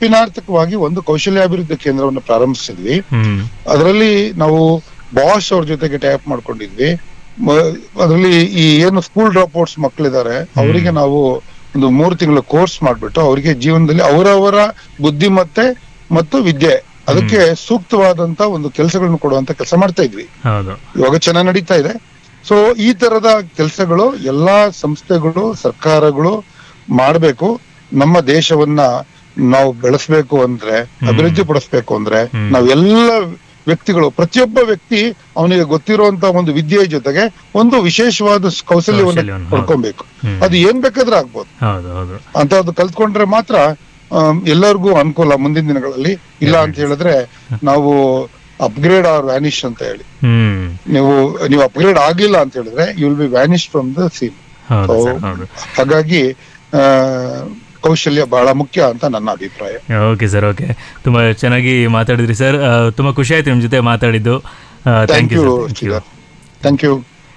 ನೆನಪಿನಾರ್ಥಕವಾಗಿ ಒಂದು ಕೌಶಲ್ಯಾಭಿವೃದ್ಧಿ ಕೇಂದ್ರವನ್ನು ಪ್ರಾರಂಭಿಸಿದ್ವಿ ಹ್ಮ್ ಅದರಲ್ಲಿ ನಾವು ಬಾಸ್ ಅವ್ರ ಜೊತೆಗೆ ಟ್ಯಾಪ್ ಮಾಡ್ಕೊಂಡಿದ್ವಿ ಅದರಲ್ಲಿ ಈ ಏನು ಸ್ಕೂಲ್ ಡ್ರಾಪ್ ಔಟ್ಸ್ ಮಕ್ಕಳಿದ್ದಾರೆ ಅವರಿಗೆ ನಾವು ಒಂದು ಮೂರು ತಿಂಗಳ ಕೋರ್ಸ್ ಮಾಡ್ಬಿಟ್ಟು ಅವರಿಗೆ ಜೀವನದಲ್ಲಿ ಅವರವರ ಬುದ್ಧಿಮತ್ತೆ ಮತ್ತು ವಿದ್ಯೆ ಅದಕ್ಕೆ ಸೂಕ್ತವಾದಂತ ಒಂದು ಕೆಲಸಗಳನ್ನು ಕೊಡುವಂತ ಕೆಲಸ ಮಾಡ್ತಾ ಇದ್ವಿ ಹೌದು ಇವಾಗ ಚೆನ್ನಾಗಿ ನಡೀತಾ ಇದೆ ಸೊ ಈ ತರದ ಕೆಲಸಗಳು ಎಲ್ಲಾ ಸಂಸ್ಥೆಗಳು ಸರ್ಕಾರಗಳು ಮಾಡಬೇಕು ನಮ್ಮ ದೇಶವನ್ನ ನಾವು ಬೆಳೆಸ್ಬೇಕು ಅಂದ್ರೆ ಅಭಿವೃದ್ಧಿ ಪಡಿಸ್ಬೇಕು ಅಂದ್ರೆ ಹ್ಮ್. ನಾವೆಲ್ಲ ವ್ಯಕ್ತಿಗಳು ಪ್ರತಿಯೊಬ್ಬ ವ್ಯಕ್ತಿ ಅವನಿಗೆ ಗೊತ್ತಿರುವಂತ ಒಂದು ವಿದ್ಯೆಯ ಜೊತೆಗೆ ಒಂದು ವಿಶೇಷವಾದ ಕೌಶಲ್ಯವನ್ನ ಕೌಶಲ್ಯವನ್ನು, ಹೌದು. ಪಡ್ಕೊಬೇಕು ಹ್ಮ್. ಅದು ಏನ್ ಬೇಕಾದ್ರೂ ಆಗ್ಬೋದು ಹೌದು ಹೌದು ಅಂತದ್ದು ಕಲ್ತ್ಕೊಂಡ್ರೆ ಮಾತ್ರ ಆಮ್, ಎಲ್ಲರಿಗೂ ಅನುಕೂಲ ಮುಂದಿನ ದಿನಗಳಲ್ಲಿ ಇಲ್ಲ ಅಂತ ಹೇಳಿದ್ರೆ ನಾವು ಅಪ್ಗ್ರೇಡ್ ಆರ್ ವ್ಯಾನಿಶ್ ಅಂತ ಹೇಳಿ ಹ್ಮ್ ನೀವು ನೀವು ಅಪ್ಗ್ರೇಡ್ ಆಗಿಲ್ಲ ಅಂತ ಹೇಳಿದ್ರೆ you will be vanish from the scene ಹೌದು So, ಸರ್ ಹೌದು ಹಾಗಾಗಿ ಆ, ಕೌಶಲ್ಯ ಬಹಳ ಮುಖ್ಯ ಅಂತ ನನ್ನ ಅಭಿಪ್ರಾಯ ಓಕೆ ಸರ್ ಓಕೆ ತುಂಬ ಚೆನ್ನಾಗಿ ಮಾತಾಡಿದ್ರಿ ಸರ್ ತುಂಬ ಖುಷಿ ಆಯ್ತು ನಿಮ್ಮ ಜೊತೆ ಮಾತಾಡಿದ್ದು thank thank you you sir thank you thank you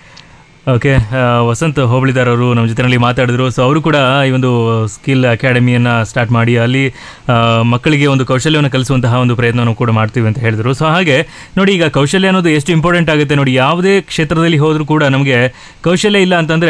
okay ಆ, ವಸಂತ್ ಹೋಬಳಿದಾರ್ ಅವರು ನಮ್ಮ ಜೊತೆನಲ್ಲಿ ಮಾತಾಡಿದ್ರು ಸೊ ಅವರು ಕೂಡ ಈ ಒಂದು ಸ್ಕಿಲ್ ಅಕಾಡೆಮಿಯನ್ನು ಸ್ಟಾರ್ಟ್ ಮಾಡಿ ಅಲ್ಲಿ ಆ, ಮಕ್ಕಳಿಗೆ ಒಂದು ಕೌಶಲ್ಯವನ್ನು ಕಲಿಸುವಂತಹ ಒಂದು ಪ್ರಯತ್ನವನ್ನು ಕೂಡ ಮಾಡ್ತೀವಿ ಅಂತ ಹೇಳಿದ್ರು ಸೊ ಹಾಗೆ ನೋಡಿ ಈಗ ಕೌಶಲ್ಯ ಅನ್ನೋದು ಎಷ್ಟು ಇಂಪಾರ್ಟೆಂಟ್ ಆಗುತ್ತೆ ನೋಡಿ ಯಾವುದೇ ಕ್ಷೇತ್ರದಲ್ಲಿ ಹೋದರೂ ಕೂಡ ನಮಗೆ ಕೌಶಲ್ಯ ಇಲ್ಲ ಅಂತಂದರೆ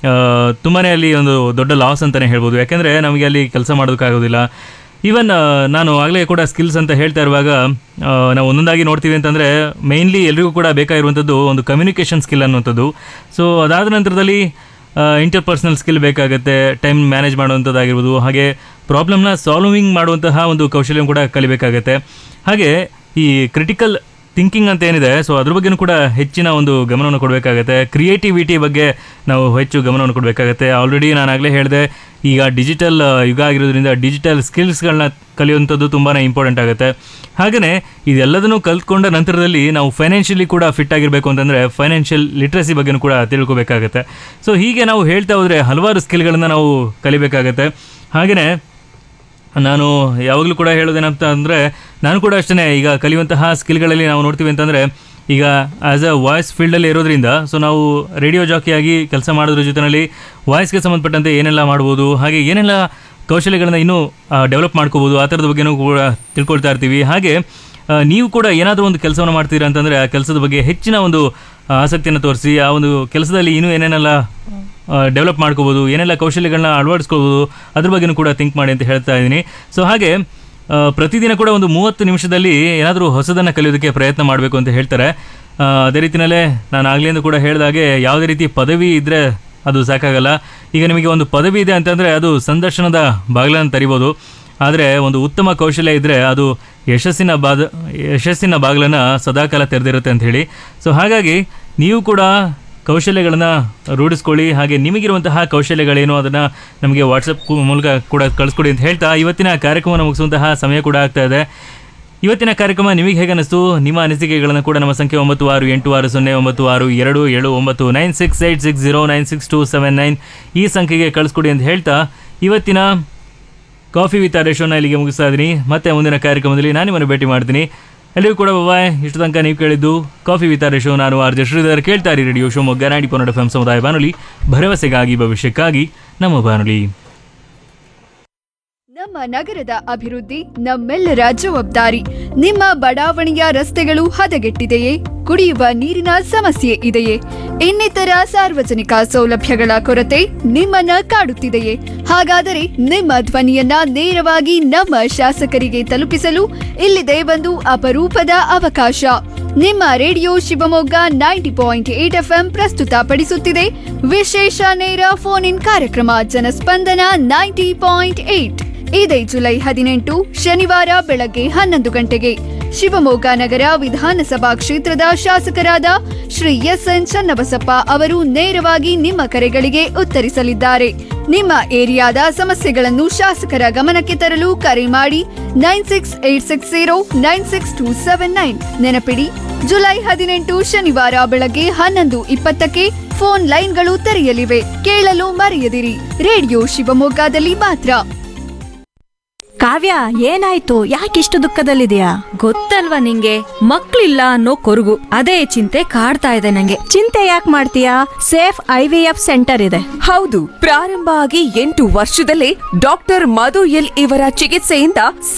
ತುಂಬಾ ಅಲ್ಲಿ ಒಂದು ದೊಡ್ಡ ಲಾಸ್ ಅಂತಲೇ ಹೇಳ್ಬೋದು ಯಾಕೆಂದರೆ ನಮಗೆ ಅಲ್ಲಿ ಕೆಲಸ ಮಾಡೋದಕ್ಕಾಗೋದಿಲ್ಲ ಈವನ್ ನಾನು ಆಗಲೇ ಕೂಡ ಸ್ಕಿಲ್ಸ್ ಅಂತ ಹೇಳ್ತಾ ಇರುವಾಗ ಆ, ನಾವು ಒಂದೊಂದಾಗಿ ನೋಡ್ತೀವಿ ಅಂತಂದರೆ ಮೇಯ್ನ್ಲಿ ಎಲ್ರಿಗೂ ಕೂಡ ಬೇಕಾಗಿರುವಂಥದ್ದು ಒಂದು ಕಮ್ಯುನಿಕೇಷನ್ ಸ್ಕಿಲ್ ಅನ್ನುವಂಥದ್ದು ಸೊ ಅದಾದ ನಂತರದಲ್ಲಿ ಇಂಟರ್ಪರ್ಸನಲ್ ಸ್ಕಿಲ್ ಬೇಕಾಗುತ್ತೆ ಟೈಮ್ ಮ್ಯಾನೇಜ್ ಮಾಡುವಂಥದ್ದಾಗಿರ್ಬೋದು ಹಾಗೆ ಪ್ರಾಬ್ಲಮ್ನ ಸಾಲ್ವಿಂಗ್ ಮಾಡುವಂತಹ ಒಂದು ಕೌಶಲ್ಯ ಕೂಡ ಕಲಿಬೇಕಾಗತ್ತೆ ಹಾಗೆ ಈ ಕ್ರಿಟಿಕಲ್ ಥಿಂಕಿಂಗ್ ಅಂತ ಏನಿದೆ ಸೊ ಅದ್ರ ಬಗ್ಗೆನೂ ಕೂಡ ಹೆಚ್ಚಿನ ಒಂದು ಗಮನವನ್ನು ಕೊಡಬೇಕಾಗತ್ತೆ ಕ್ರಿಯೇಟಿವಿಟಿ ಬಗ್ಗೆ ನಾವು ಹೆಚ್ಚು ಗಮನವನ್ನು ಕೊಡಬೇಕಾಗತ್ತೆ ಆಲ್ರೆಡಿ ನಾನು ಆಗಲೇ ಹೇಳಿದೆ ಈಗ ಡಿಜಿಟಲ್ ಯುಗ ಆಗಿರೋದ್ರಿಂದ ಡಿಜಿಟಲ್ ಸ್ಕಿಲ್ಸ್ಗಳನ್ನ ಕಲಿಯುವಂಥದ್ದು ತುಂಬಾ ಇಂಪಾರ್ಟೆಂಟ್ ಆಗುತ್ತೆ ಹಾಗೆಯೇ ಇದೆಲ್ಲದನ್ನು ಕಲ್ತ್ಕೊಂಡ ನಂತರದಲ್ಲಿ ನಾವು ಫೈನಾನ್ಷಿಯಲಿ ಕೂಡ ಫಿಟ್ ಆಗಿರಬೇಕು ಅಂತಂದರೆ ಫೈನಾನ್ಷಿಯಲ್ ಲಿಟ್ರಸಿ ಬಗ್ಗೆನೂ ಕೂಡ ತಿಳ್ಕೊಬೇಕಾಗತ್ತೆ ಸೊ ಹೀಗೆ ನಾವು ಹೇಳ್ತಾ ಹೋದರೆ ಹಲವಾರು ಸ್ಕಿಲ್ಗಳನ್ನು ನಾವು ಕಲಿಬೇಕಾಗತ್ತೆ ಹಾಗೆಯೇ ನಾನು ಯಾವಾಗಲೂ ಕೂಡ ಹೇಳೋದೇನಂತ ಅಂದರೆ ನಾನು ಕೂಡ ಅಷ್ಟೇ ಈಗ ಕಲಿಯುವಂತಹ ಸ್ಕಿಲ್ಗಳಲ್ಲಿ ನಾವು ನೋಡ್ತೀವಿ ಅಂತಂದರೆ ಈಗ ಆ್ಯಸ್ ಅ ವಾಯ್ಸ್ ಫೀಲ್ಡಲ್ಲಿ ಇರೋದ್ರಿಂದ ಸೊ ನಾವು ರೇಡಿಯೋ ಜಾಕಿಯಾಗಿ ಕೆಲಸ ಮಾಡೋದ್ರ ಜೊತೆಯಲ್ಲಿ ವಾಯ್ಸ್ಗೆ ಸಂಬಂಧಪಟ್ಟಂತೆ ಏನೆಲ್ಲ ಮಾಡ್ಬೋದು ಹಾಗೆ ಏನೆಲ್ಲ ಕೌಶಲ್ಯಗಳನ್ನ ಇನ್ನೂ ಡೆವಲಪ್ ಮಾಡ್ಕೋಬೋದು ಆ ಥರದ ಬಗ್ಗೆನೂ ಕೂಡ ತಿಳ್ಕೊಳ್ತಾ ಇರ್ತೀವಿ ಹಾಗೆ ಆ, ನೀವು ಕೂಡ ಏನಾದರೂ ಒಂದು ಕೆಲಸವನ್ನು ಮಾಡ್ತೀರಾ ಅಂತಂದರೆ ಆ ಕೆಲಸದ ಬಗ್ಗೆ ಹೆಚ್ಚಿನ ಒಂದು ಆ, ಆಸಕ್ತಿಯನ್ನು ತೋರಿಸಿ ಆ ಒಂದು ಕೆಲಸದಲ್ಲಿ ಇನ್ನೂ ಏನೇನೆಲ್ಲ ಡೆವಲಪ್ ಮಾಡ್ಕೋಬೋದು ಏನೆಲ್ಲ ಕೌಶಲ್ಯಗಳನ್ನ ಅಳವಡಿಸ್ಕೋಬೋದು ಅದ್ರ ಬಗ್ಗೆನೂ ಕೂಡ ಥಿಂಕ್ ಮಾಡಿ ಅಂತ ಹೇಳ್ತಾ ಇದ್ದೀನಿ ಸೊ ಹಾಗೆ ಆ, ಪ್ರತಿದಿನ ಕೂಡ ಒಂದು ಮೂವತ್ತು ನಿಮಿಷದಲ್ಲಿ ಏನಾದರೂ ಹೊಸದನ್ನು ಕಲಿಯೋದಕ್ಕೆ ಪ್ರಯತ್ನ ಮಾಡಬೇಕು ಅಂತ ಹೇಳ್ತಾರೆ ಆ, ಅದೇ ರೀತಿಯಲ್ಲೇ ನಾನು ಆಗ್ಲಿಂದ ಕೂಡ ಹೇಳಿದಾಗೆ ಯಾವುದೇ ರೀತಿ ಪದವಿ ಇದ್ದರೆ ಅದು ಸಾಕಾಗಲ್ಲ ಈಗ ನಿಮಗೆ ಒಂದು ಪದವಿ ಇದೆ ಅಂತಂದರೆ ಅದು ಸಂದರ್ಶನದ ಬಾಗಿಲನ್ನು ತರಿಬೋದು ಆದರೆ ಒಂದು ಉತ್ತಮ ಕೌಶಲ್ಯ ಇದ್ದರೆ ಅದು ಯಶಸ್ಸಿನ ಬಾದ ಯಶಸ್ಸಿನ ಬಾಗಿಲನ್ನು ಸದಾಕಾಲ ತೆರೆದಿರುತ್ತೆ ಅಂತ ಹೇಳಿ ಸೊ ಹಾಗಾಗಿ ನೀವು ಕೂಡ ಕೌಶಲ್ಯಗಳನ್ನು ರೂಢಿಸ್ಕೊಳ್ಳಿ ಹಾಗೆ ನಿಮಗಿರುವಂತಹ ಕೌಶಲ್ಯಗಳೇನು ಅದನ್ನು ನಮಗೆ ವಾಟ್ಸಪ್ ಮೂಲಕ ಕೂಡ ಕಳಿಸ್ಕೊಡಿ ಅಂತ ಹೇಳ್ತಾ ಇವತ್ತಿನ ಕಾರ್ಯಕ್ರಮವನ್ನು ಮುಗಿಸುವಂತಹ ಸಮಯ ಕೂಡ ಆಗ್ತಾ ಇದೆ ಇವತ್ತಿನ ಕಾರ್ಯಕ್ರಮ ನಿಮಗೆ ಹೇಗೆ ಅನ್ನಿಸ್ತು ನಿಮ್ಮ ಅನಿಸಿಕೆಗಳನ್ನು ಕೂಡ ನಮ್ಮ ಸಂಖ್ಯೆ ಒಂಬತ್ತು ಆರು ಎಂಟು ಆರು ಸೊನ್ನೆ ಒಂಬತ್ತು ಆರು ಎರಡು ಏಳು ಒಂಬತ್ತು nine six eight six zero nine six two seven nine ಈ ಸಂಖ್ಯೆಗೆ ಕಳಿಸ್ಕೊಡಿ ಅಂತ ಹೇಳ್ತಾ ಇವತ್ತಿನ ಕಾಫಿ ವಿತ್ ಶೋನ ಇಲ್ಲಿಗೆ ಮುಗಿಸ್ತಾ ಇದ್ದೀನಿ ಮತ್ತೆ ಮುಂದಿನ ಕಾರ್ಯಕ್ರಮದಲ್ಲಿ ನಾನು ನಿಮ್ಮನ್ನು ಭೇಟಿ ಮಾಡ್ತೀನಿ ಎಲ್ಲರಿಗೂ ಕೂಡ ಬಾಯ್ ಇಷ್ಟು ತನಕ ನೀವು ಕೇಳಿದ್ದು ಕಾಫಿ ವಿತ್ ಶೋ ನಾನು ಆರ್ ಜೆ ಶ್ರೀಧರ್ ಕೇಳ್ತಾ ಇರಿ ರೇಡಿಯೋ ಶಿವಮೊಗ್ಗ ನಾಡಿ ಪೊನ್ನಡ ಎಫ್ ಸಮುದಾಯ ಬಾನುಲಿ ಭರವಸೆಗಾಗಿ ಭವಿಷ್ಯಕ್ಕಾಗಿ ನಮ್ಮ ಬಾನುಲಿ ನಮ್ಮ ನಗರದ ಅಭಿವೃದ್ಧಿ ನಮ್ಮೆಲ್ಲರ ಜವಾಬ್ದಾರಿ ನಿಮ್ಮ ಬಡಾವಣೆಯ ರಸ್ತೆಗಳು ಹದಗೆಟ್ಟಿದೆಯೇ ಕುಡಿಯುವ ನೀರಿನ ಸಮಸ್ಯೆ ಇದೆಯೇ ಇನ್ನಿತರ ಸಾರ್ವಜನಿಕ ಸೌಲಭ್ಯಗಳ ಕೊರತೆ ನಿಮ್ಮನ್ನ ಕಾಡುತ್ತಿದೆಯೇ ಹಾಗಾದರೆ ನಿಮ್ಮ ಧ್ವನಿಯನ್ನ ನೇರವಾಗಿ ನಮ್ಮ ಶಾಸಕರಿಗೆ ತಲುಪಿಸಲು ಇಲ್ಲಿದೆ ಒಂದು ಅಪರೂಪದ ಅವಕಾಶ ನಿಮ್ಮ radio Shivamogga ninety point eight FM ಪ್ರಸ್ತುತಪಡಿಸುತ್ತಿದೆ ವಿಶೇಷ ನೇರ ಫೋನ್ ಇನ್ ಕಾರ್ಯಕ್ರಮ ಜನಸ್ಪಂದನ ನೈಂಟಿ ಪಾಯಿಂಟ್ ಏಟ್ ಇದೇ ಜುಲೈ ಹದಿನೆಂಟು ಶನಿವಾರ ಬೆಳಗ್ಗೆ ಹನ್ನೊಂದು ಗಂಟೆಗೆ ಶಿವಮೊಗ್ಗ ನಗರ ವಿಧಾನಸಭಾ ಕ್ಷೇತ್ರದ ಶಾಸಕರಾದ ಶ್ರೀ ಎಸ್ ಎನ್ ಚನ್ನಬಸಪ್ಪ ಅವರು ನೇರವಾಗಿ ನಿಮ್ಮ ಕರೆಗಳಿಗೆ ಉತ್ತರಿಸಲಿದ್ದಾರೆ ನಿಮ್ಮ ಏರಿಯಾದ ಸಮಸ್ಯೆಗಳನ್ನು ಶಾಸಕರ ಗಮನಕ್ಕೆ ತರಲು ಕರೆ ಮಾಡಿ nine six eight six zero nine six two seven nine ನೆನಪಿಡಿ ಜುಲೈ ಹದಿನೆಂಟು ಶನಿವಾರ ಬೆಳಗ್ಗೆ ಹನ್ನೊಂದು ಇಪ್ಪತ್ತಕ್ಕೆ ಫೋನ್ ಲೈನ್ಗಳು ತೆರೆಯಲಿವೆ ಕೇಳಲು ಮರೆಯದಿರಿ ರೇಡಿಯೋ ಶಿವಮೊಗ್ಗದಲ್ಲಿ ಮಾತ್ರ ಕಾವ್ಯ ಏನಾಯ್ತು ಯಾಕಿಷ್ಟು ದುಃಖದಲ್ಲಿದೆಯಾ ಗೊತ್ತಲ್ವಾ ನಿಂಗೆ ಮಕ್ಳಿಲ್ಲ ಅನ್ನೋ ಕೊರಗು ಅದೇ ಚಿಂತೆ ಕಾಡ್ತಾ ಇದೆ ನಂಗೆ ಚಿಂತೆ ಯಾಕೆ ಮಾಡ್ತೀಯಾ safe I V F centre ಇದೆ ಹೌದು ಪ್ರಾರಂಭ ಆಗಿ ಎಂಟು ವರ್ಷದಲ್ಲೇ ಡಾಕ್ಟರ್ ಮಧು ಎಲ್ ಇವರ ಚಿಕಿತ್ಸೆಯಿಂದ